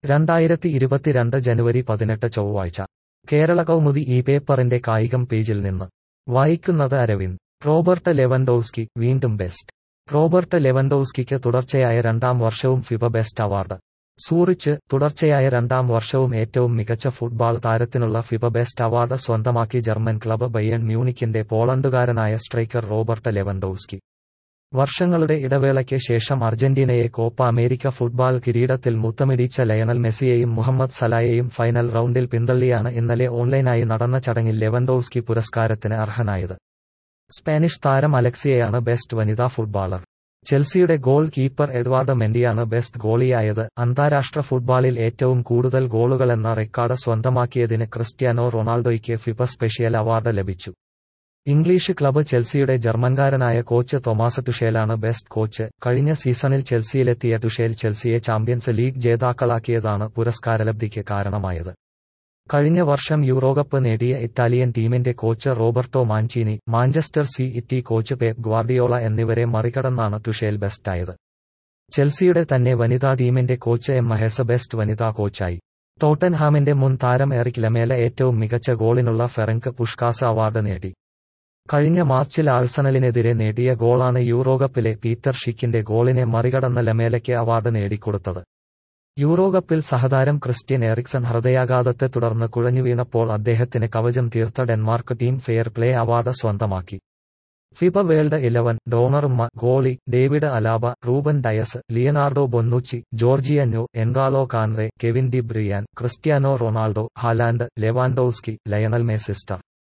രണ്ടായിരത്തി ഇരുപത്തിരണ്ട് ജനുവരി പതിനെട്ട് ചൊവ്വാഴ്ച കേരള കൗമുദി ഈ പേപ്പറിന്റെ കായികം പേജിൽ നിന്ന് വായിക്കുന്നത് അരവിന്ദ് റോബർട്ട് ലെവൻഡോവ്സ്കി വീണ്ടും ബെസ്റ്റ് റോബർട്ട് ലെവൻഡോവ്സ്കിക്ക് തുടർച്ചയായ രണ്ടാം വർഷവും ഫിഫ ബെസ്റ്റ് അവാർഡ് സൂറിച്ച് തുടർച്ചയായ രണ്ടാം വർഷവും ഏറ്റവും മികച്ച ഫുട്ബോൾ താരത്തിനുള്ള ഫിഫ ബെസ്റ്റ് അവാർഡ് സ്വന്തമാക്കി ജർമ്മൻ ക്ലബ് ബയൺ മ്യൂണിക്കിന്റെ പോളണ്ടുകാരനായ സ്ട്രൈക്കർ റോബർട്ട് ലെവൻഡോവ്സ്കി വർഷങ്ങളുടെ ഇടവേളയ്ക്ക് ശേഷം അർജന്റീനയെ കോപ്പ അമേരിക്ക ഫുട്ബോൾ കിരീടത്തിൽ മുത്തമിടിച്ച ലയണൽ മെസ്സിയെയും മുഹമ്മദ് സലായെയും ഫൈനൽ റൗണ്ടിൽ പിന്തള്ളിയാണ് ഇന്നലെ ഓൺലൈനായി നടന്ന ചടങ്ങിൽ ലെവൻഡോവ്സ്കി പുരസ്കാരത്തിന് അർഹനായത് സ്പാനിഷ് താരം അലക്സിയയാണ് ബെസ്റ്റ് വനിതാ ഫുട്ബോളർ ചെൽസിയുടെ ഗോൾ കീപ്പർ എഡ്വാർഡ് മെൻഡിയാണ് ബെസ്റ്റ് ഗോളിയായത് അന്താരാഷ്ട്ര ഫുട്ബോളിൽ ഏറ്റവും കൂടുതൽ ഗോളുകളെന്ന റെക്കോർഡ് സ്വന്തമാക്കിയതിന് ക്രിസ്ത്യാനോ റൊണാൾഡോയ്ക്ക് ഫിഫ സ്പെഷ്യൽ അവാർഡ് ലഭിച്ചു ഇംഗ്ലീഷ് ക്ലബ്ബ് ചെൽസിയുടെ ജർമ്മൻകാരനായ കോച്ച് തോമാസ് ടുഷേലാണ് ബെസ്റ്റ് കോച്ച് കഴിഞ്ഞ സീസണിൽ ചെൽസിയിലെത്തിയ ടുഷേൽ ചെൽസിയെ ചാമ്പ്യൻസ് ലീഗ് ജേതാക്കളാക്കിയതാണ് പുരസ്കാരലബ്ധിക്ക് കാരണമായത് കഴിഞ്ഞ വർഷം യൂറോകപ്പ് നേടിയ ഇറ്റാലിയൻ ടീമിന്റെ coach Roberto Mancini Manchester City coach Pep Guardiola എന്നിവരെ മറികടന്നാണ് ടുഷേൽ ബെസ്റ്റായത് ചെൽസിയുടെ തന്നെ വനിതാ ടീമിന്റെ കോച്ച് എം മഹേസ ബെസ്റ്റ് വനിതാ കോച്ചായി ടോട്ടൻഹാമിന്റെ മുൻ താരം എറിക് ലമേല ഏറ്റവും മികച്ച ഗോളിനുള്ള ഫെറങ്ക് പുഷ്കാസ് അവാർഡ് നേടി കഴിഞ്ഞ മാർച്ചിൽ ആഴ്സണലിനെതിരെ നേടിയ ഗോളാണ് യൂറോകപ്പിലെ പീറ്റർ ഷിക്കിന്റെ ഗോളിനെ മറികടന്ന ലമേലയ്ക്ക് അവാർഡ് നേടിക്കൊടുത്തത് യൂറോകപ്പിൽ സഹതാരം ക്രിസ്ത്യൻ എറിക്സൺ ഹൃദയാഘാതത്തെ തുടർന്ന് കുഴഞ്ഞുവീണപ്പോൾ അദ്ദേഹത്തിന് കവചം തീർത്ത Denmark team fair play award സ്വന്തമാക്കി FIFA world eleven Donnarumma goalie David Alaba Ruben Dias Leonardo Bonucci Jorginho N'Golo Kante Kevin De Bruyne Cristiano Ronaldo Haaland Lewandowski Lionel മെസിസ്റ്റർ